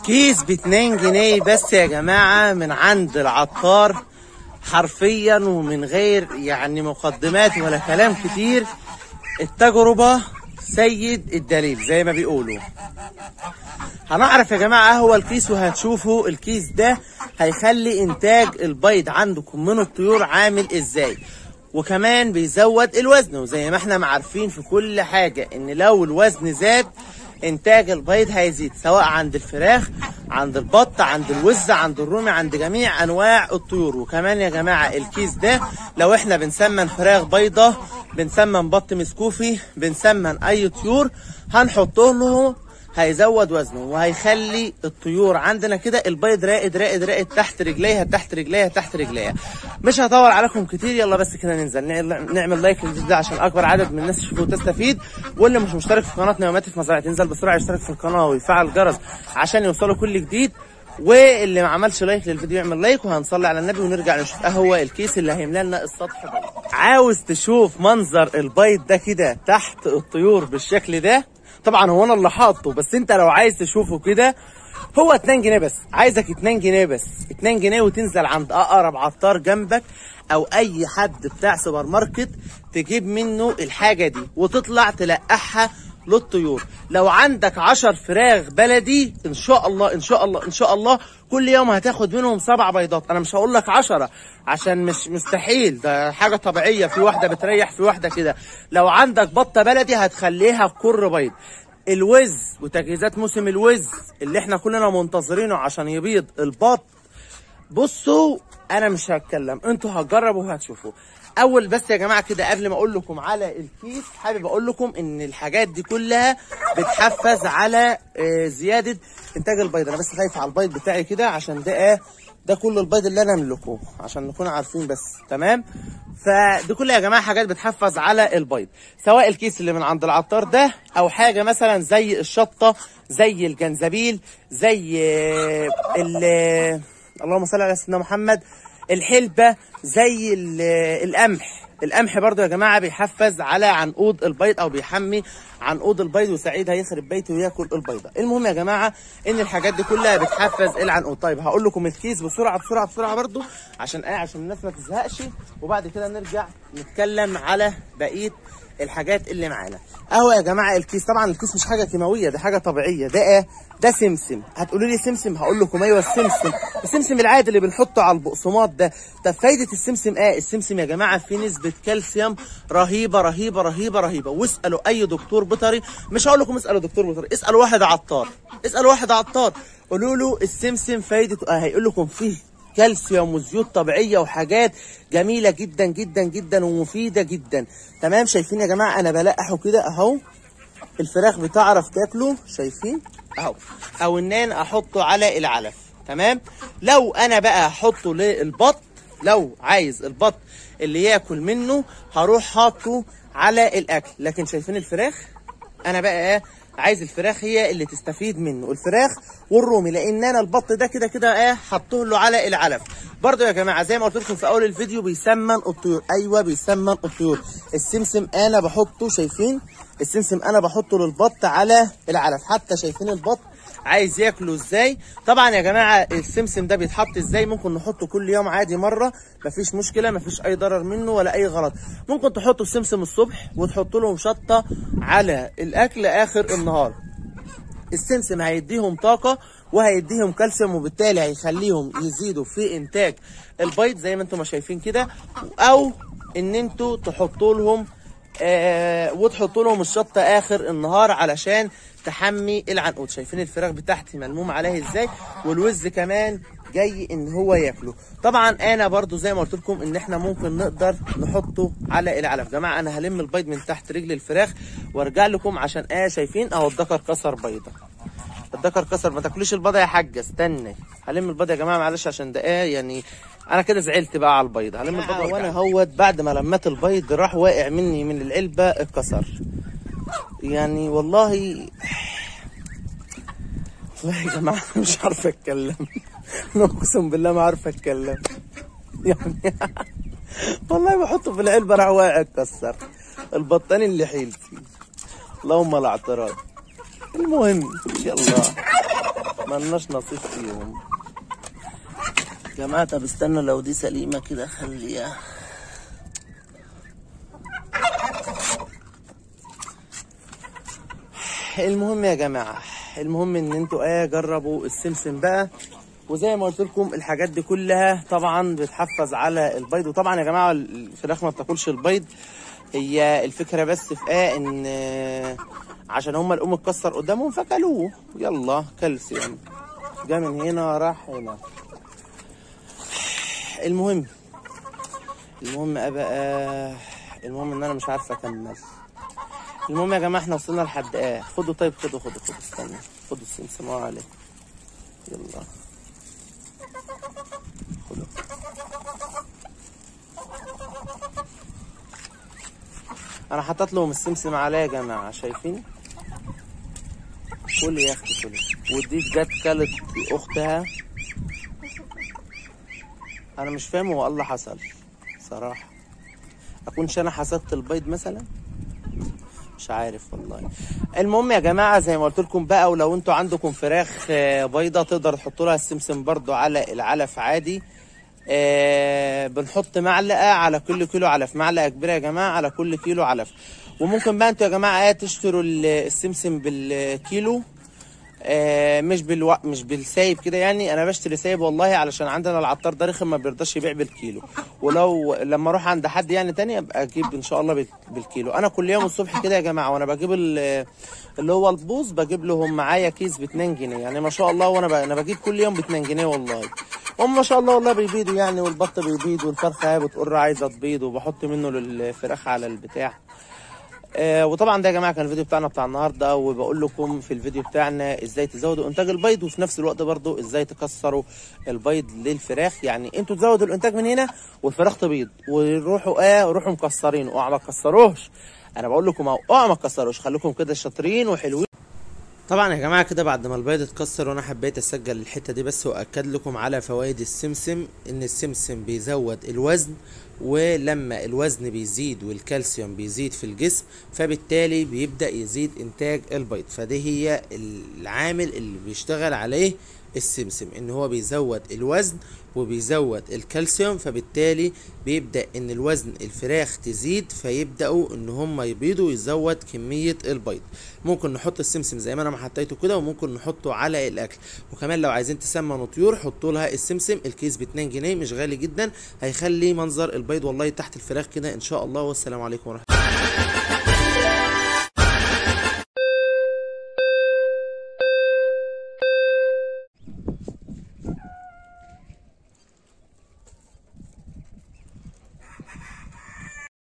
كيس ب 2 جنيه بس يا جماعه من عند العطار حرفيا ومن غير يعني مقدمات ولا كلام كتير التجربه سيد الدليل زي ما بيقولوا هنعرف يا جماعه هو الكيس وهتشوفوا الكيس ده هيخلي انتاج البيض عندكم من الطيور عامل ازاي وكمان بيزود الوزن وزي ما احنا عارفين في كل حاجه ان لو الوزن زاد انتاج البيض هيزيد سواء عند الفراخ عند البط عند الوز عند الرومي عند جميع انواع الطيور وكمان يا جماعه الكيس ده لو احنا بنسمن فراخ بيضه بنسمن بط مسكوفي بنسمن اي طيور هنحط له هيزود وزنه وهيخلي الطيور عندنا كده البيض راقد راقد راقد تحت رجليها تحت رجليها تحت رجليها مش هطول عليكم كتير يلا بس كده ننزل نعمل نعمل لايك للفيديو ده عشان اكبر عدد من الناس يشوفوا وتستفيد واللي مش مشترك في قناه نوماتي في مزرعه ينزل بسرعه يشترك في القناه ويفعل الجرس عشان يوصله كل جديد واللي ما عملش لايك للفيديو يعمل لايك وهنصلي على النبي ونرجع نشوف ايه هو الكيس اللي هيملى لنا السطح بيض عاوز تشوف منظر البيض ده كده تحت الطيور بالشكل ده طبعا هو انا اللي حاطه بس انت لو عايز تشوفه كده هو 2 جنيه بس عايزك 2 جنيه بس 2 جنيه وتنزل عند اقرب عطار جنبك او اي حد بتاع سوبر ماركت تجيب منه الحاجه دي وتطلع تلقحها للطيور لو عندك 10 فراخ بلدي ان شاء الله ان شاء الله ان شاء الله كل يوم هتاخد منهم سبع بيضات انا مش هقول لك 10 عشان مش مستحيل ده حاجه طبيعيه في واحده بتريح في واحده كده لو عندك بطه بلدي هتخليها كر بيض الوز وتجهيزات موسم الوز اللي احنا كلنا منتظرينه عشان يبيض البط بصوا انا مش هتكلم انتوا هتجربوا وهتشوفوا اول بس يا جماعه كده قبل ما اقول لكم على الكيس حابب اقول لكم ان الحاجات دي كلها بتحفز على آه، زياده انتاج البيض انا بس خايف على البيض بتاعي كده عشان ده آه، ده كل البيض اللي انا املكه عشان نكون عارفين بس تمام فدي كلها يا جماعه حاجات بتحفز على البيض سواء الكيس اللي من عند العطار ده او حاجه مثلا زي الشطه زي الجنزبيل زي آه، ال آه، اللهم صل على سيدنا محمد الحلبة زي ال- القمح القمح برضو يا جماعة بيحفز على عنقود البيض أو بيحمي عنقود البيض وسعيد هيخرب بيته وياكل البيضة المهم يا جماعة إن الحاجات دي كلها بتحفز العنقود طيب هقول لكم الكيس بسرعة بسرعة بسرعة برضو عشان إيه عشان الناس ما تزهقش وبعد كده نرجع نتكلم على بقية الحاجات اللي معانا اهو يا جماعه الكيس طبعا الكيس مش حاجه كيماويه ده حاجه طبيعيه ده ايه ده سمسم هتقولوا لي سمسم هقول لكم ايوه السمسم السمسم العادي اللي بنحطه على البقسماط ده طب فايده السمسم ايه السمسم يا جماعه فيه نسبه كالسيوم رهيبه رهيبه رهيبه رهيبه واسالوا اي دكتور بيطري مش هقول لكم اسالوا دكتور بيطري اسالوا واحد عطار اسالوا واحد عطار قولوا له السمسم فايدته اه هيقول لكم فيه كالسيوم وزيوت طبيعيه وحاجات جميله جدا جدا جدا ومفيده جدا تمام شايفين يا جماعه انا بلقحه كده اهو الفراخ بتعرف تاكله شايفين اهو او ان انا احطه على العلف تمام لو انا بقى احطه للبط لو عايز البط اللي ياكل منه هروح حاطه على الاكل لكن شايفين الفراخ انا بقى ايه عايز الفراخ هي اللي تستفيد منه الفراخ والرومي لان انا البط ده كده كده ايه حطه له على العلف برضو يا جماعه زي ما قلت لكم في اول الفيديو بيسمن الطيور ايوه بيسمن الطيور السمسم انا بحطه شايفين السمسم انا بحطه للبط على العلف حتى شايفين البط عايز ياكله ازاي طبعا يا جماعه السمسم ده بيتحط ازاي ممكن نحطه كل يوم عادي مره مفيش مشكله مفيش اي ضرر منه ولا اي غلط ممكن تحطوا السمسم الصبح وتحطوا لهم شطه على الاكل اخر النهار السمسم هيديهم طاقة وهيديهم كالسيوم وبالتالي هيخليهم يزيدوا في انتاج البيض زي ما انتم ما شايفين كده او ان انتوا تحطوا لهم آه وتحطوا لهم الشطة اخر النهار علشان تحمي العنقود شايفين الفراخ بتاعتي ملموم عليه ازاي والوز كمان جاي ان هو ياكله طبعا انا برضو زي ما قلت لكم ان احنا ممكن نقدر نحطه على العلف جماعه انا هلم البيض من تحت رجل الفراخ وارجع لكم عشان اه شايفين اهو الذكر كسر بيضه الذكر كسر ما تاكلوش البيضه يا حاجه استنى هلم البيضه يا جماعه معلش عشان ده ايه يعني انا كده زعلت بقى على البيضه هلم البيضه وانا هوت بعد ما لميت البيض راح واقع مني من العلبه اتكسر يعني والله والله يا جماعه مش عارف اتكلم انا اقسم بالله ما عارف اتكلم يعني والله بحطه في العلبه راح واقع اتكسر البطاني اللي حيلتي اللهم لا اعتراض المهم يلا ملناش نصيب فيهم جماعة طب استنوا لو دي سليمة كده خليها المهم يا جماعة المهم ان انتوا ايه جربوا السمسم بقى وزي ما قلت لكم الحاجات دي كلها طبعا بتحفز على البيض وطبعا يا جماعة الفراخ ما بتاكلش البيض هي الفكرة بس في ايه ان آه، عشان هما الام اتكسر قدامهم فكلوه يلا كالسيوم جا من هنا راح هنا المهم المهم بقى المهم ان انا مش عارف اكمل المهم يا جماعه احنا وصلنا لحد ايه خدوا طيب خدوا خدوا خدوا استنى خدوا السمسم اهو عليه يلا خدوا انا حطيت لهم السمسم عليه يا جماعه شايفين كل يا اختي كل ودي جت كلت اختها انا مش فاهم هو إيه اللي حصل صراحه اكونش انا حسدت البيض مثلا مش عارف والله المهم يا جماعه زي ما قلت لكم بقى ولو انتوا عندكم فراخ آه، بيضه تقدر تحطوا لها السمسم برضو على العلف عادي آه بنحط معلقه على كل كيلو علف معلقه كبيره يا جماعه على كل كيلو علف وممكن بقى انتوا يا جماعه ايه تشتروا ال- السمسم بالكيلو آه مش بالو... مش بالسايب كده يعني انا بشتري سايب والله علشان عندنا العطار ده رخم ما بيرضاش يبيع بالكيلو ولو لما اروح عند حد يعني تاني ابقى اجيب ان شاء الله بال- بالكيلو انا كل يوم الصبح كده يا جماعه وانا بجيب ال- اللي هو البوز بجيب لهم معايا كيس ب 2 جنيه يعني ما شاء الله وانا ب... انا بجيب كل يوم ب 2 جنيه والله هم ما شاء الله والله بيبيضوا يعني والبط بيبيض والفرخه هي بتقر عايزه تبيض وبحط منه للفراخ على البتاع آه وطبعا ده يا جماعه كان الفيديو بتاعنا بتاع النهارده وبقول لكم في الفيديو بتاعنا ازاي تزودوا انتاج البيض وفي نفس الوقت برضو ازاي تكسروا البيض للفراخ يعني انتوا تزودوا الانتاج من هنا والفراخ تبيض وروحوا اه روحوا مكسرين اوعى ما تكسروش انا بقول لكم اهو اوعى ما تكسروش خليكم كده شاطرين وحلوين طبعا يا جماعه كده بعد ما البيض اتكسر وانا حبيت اسجل الحته دي بس واكد لكم على فوائد السمسم ان السمسم بيزود الوزن ولما الوزن بيزيد والكالسيوم بيزيد في الجسم فبالتالي بيبدا يزيد انتاج البيض فدي هي العامل اللي بيشتغل عليه السمسم ان هو بيزود الوزن وبيزود الكالسيوم فبالتالي بيبدا ان الوزن الفراخ تزيد فيبداوا ان هم يبيضوا ويزود كميه البيض ممكن نحط السمسم زي ما انا ما حطيته كده وممكن نحطه على الاكل وكمان لو عايزين تسمنوا طيور حطوا لها السمسم الكيس ب 2 جنيه مش غالي جدا هيخلي منظر البيض والله تحت الفراخ كده ان شاء الله والسلام عليكم ورحمه